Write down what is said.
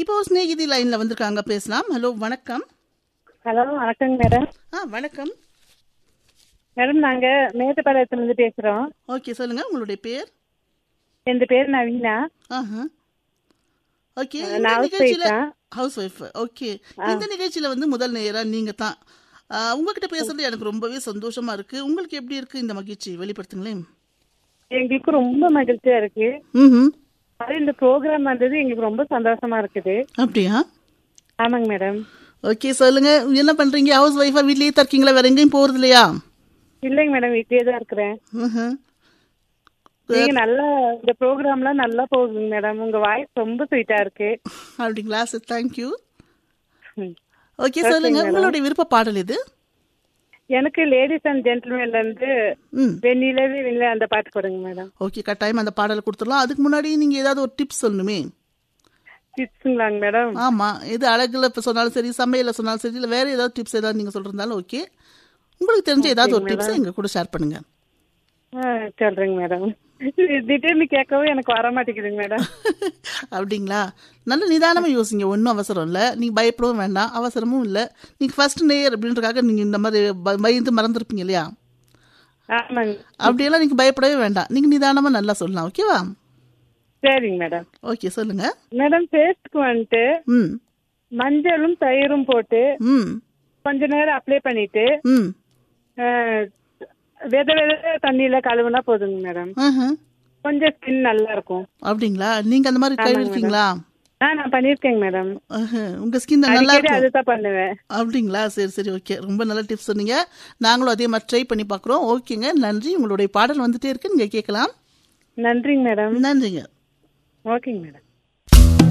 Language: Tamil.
இப்போ ஸ்நேகிதி லைன்ல வந்திருக்காங்க பேசலாம் ஹலோ வணக்கம் ஹலோ வணக்கங்க மேடம் ஆ வணக்கம் மேடம் நாங்க மேட்டுப்பாளையத்துலேருந்து பேசுறோம் ஓகே சொல்லுங்க உங்களுடைய பேர் என் பேர் நவீனா ஆஹா ஓகே நான் இந்த house நிகழ்ச்சியில wife தான். ஹவுஸ் ஒய்ஃப் ஓகே இந்த நிகழ்ச்சியில வந்து முதல் நேரா நீங்க தான் ஆ, உங்ககிட்ட பேசுறது எனக்கு ரொம்பவே சந்தோஷமா இருக்கு உங்களுக்கு எப்படி இருக்கு இந்த மகிழ்ச்சி வெளிப்படுத்துங்களேன் எங்களுக்கு ரொம்ப மகிழ்ச்சியா இருக்கு ம் அது இந்த ப்ரோக்ராம் வந்தது எங்களுக்கு ரொம்ப சந்தோஷமா இருக்குது அப்படியா ஆமாங்க மேடம் ஓகே சொல்லுங்க என்ன பண்றீங்க ஹவுஸ் ஒய்ஃபா வீட்லயே தான் இருக்கீங்களா வேற எங்கேயும் போறது இல்லையா இல்லைங்க மேடம் வீட்லயே தான் இருக்கிறேன் ம்ஹும். நீங்க நல்லா இந்த ப்ரோக்ராம்லாம் நல்லா போகுதுங்க மேடம் உங்க வாய்ஸ் ரொம்ப ஸ்வீட்டா இருக்கு அப்படிங்களா சார் தேங்க்யூ ம். ஓகே சொல்லுங்க உங்களுடைய விருப்ப பாடல் இது எனக்கு லேடிஸ் அண்ட் ஜென்டில்மேன்ல இருந்து ம் வெண்ணிலவே வெண்ணில அந்த பாட்டு போடுங்க மேடம் ஓகே கட்டாயம் அந்த பாடலை கொடுத்துடலாம் அதுக்கு முன்னாடி நீங்க ஏதாவது ஒரு டிப்ஸ் சொல்லணுமே டிப்ஸுங்களாங்க மேடம் ஆமா எது அழகுல இப்ப சொன்னாலும் சரி சமையல சொன்னாலும் சரி இல்ல வேற ஏதாவது டிப்ஸ் ஏதாவது நீங்க சொல்றதாலும் ஓகே உங்களுக்கு தெரிஞ்ச ஏதாவது ஒரு டிப்ஸ் எங்க கூட ஷேர் பண்ணுங்க ஆ, சொல்றேங்க மேடம் திடீர்னு கேட்கவும் எனக்கு வர மாட்டேங்குதுங்க மேடம் அப்படிங்களா நல்ல நிதானமா யோசிங்க ஒன்றும் அவசரம் இல்லை நீங்க பயப்படவும் வேண்டாம் அவசரமும் இல்லை நீங்க ஃபர்ஸ்ட் நேயர் அப்படின்றக்காக நீங்க இந்த மாதிரி ப- பயந்து மறந்துருப்பீங்க இல்லையா ஆமாங்க அப்படியெல்லாம் நீங்க பயப்படவே வேண்டாம் நீங்க நிதானமா நல்லா சொல்லலாம் ஓகேவா சரிங்க மேடம் ஓகே சொல்லுங்க மேடம் பேஸ்ட்க்கு வந்துட்டு ம் மஞ்சளும் தயிரும் போட்டு ம் கொஞ்ச நேரம் அப்ளை பண்ணிட்டு ம் அஹ், வித வித தண்ணியில கழுவுனா போதுங்க மேடம் ஆஹ். கொஞ்சம் ஸ்கின் நல்லா இருக்கும் அப்படிங்களா நீங்க அந்த மாதிரி கழுவிருக்கீங்களா ஆ நான் பண்ணிருக்கேங்க மேடம் ஆஹ். உங்க ஸ்கின் நல்லா அடிக்கடி இருக்கும் அதுதான் பண்ணுவேன் அப்படிங்களா சரி சரி ஓகே ரொம்ப நல்ல டிப்ஸ் சொன்னீங்க நாங்களும் அதே மாதிரி ட்ரை பண்ணி பார்க்குறோம் ஓகேங்க நன்றி உங்களுடைய பாடல் வந்துட்டே இருக்கு நீங்க கேட்கலாம் நன்றிங்க மேடம் நன்றிங்க ஓகேங்க மேடம்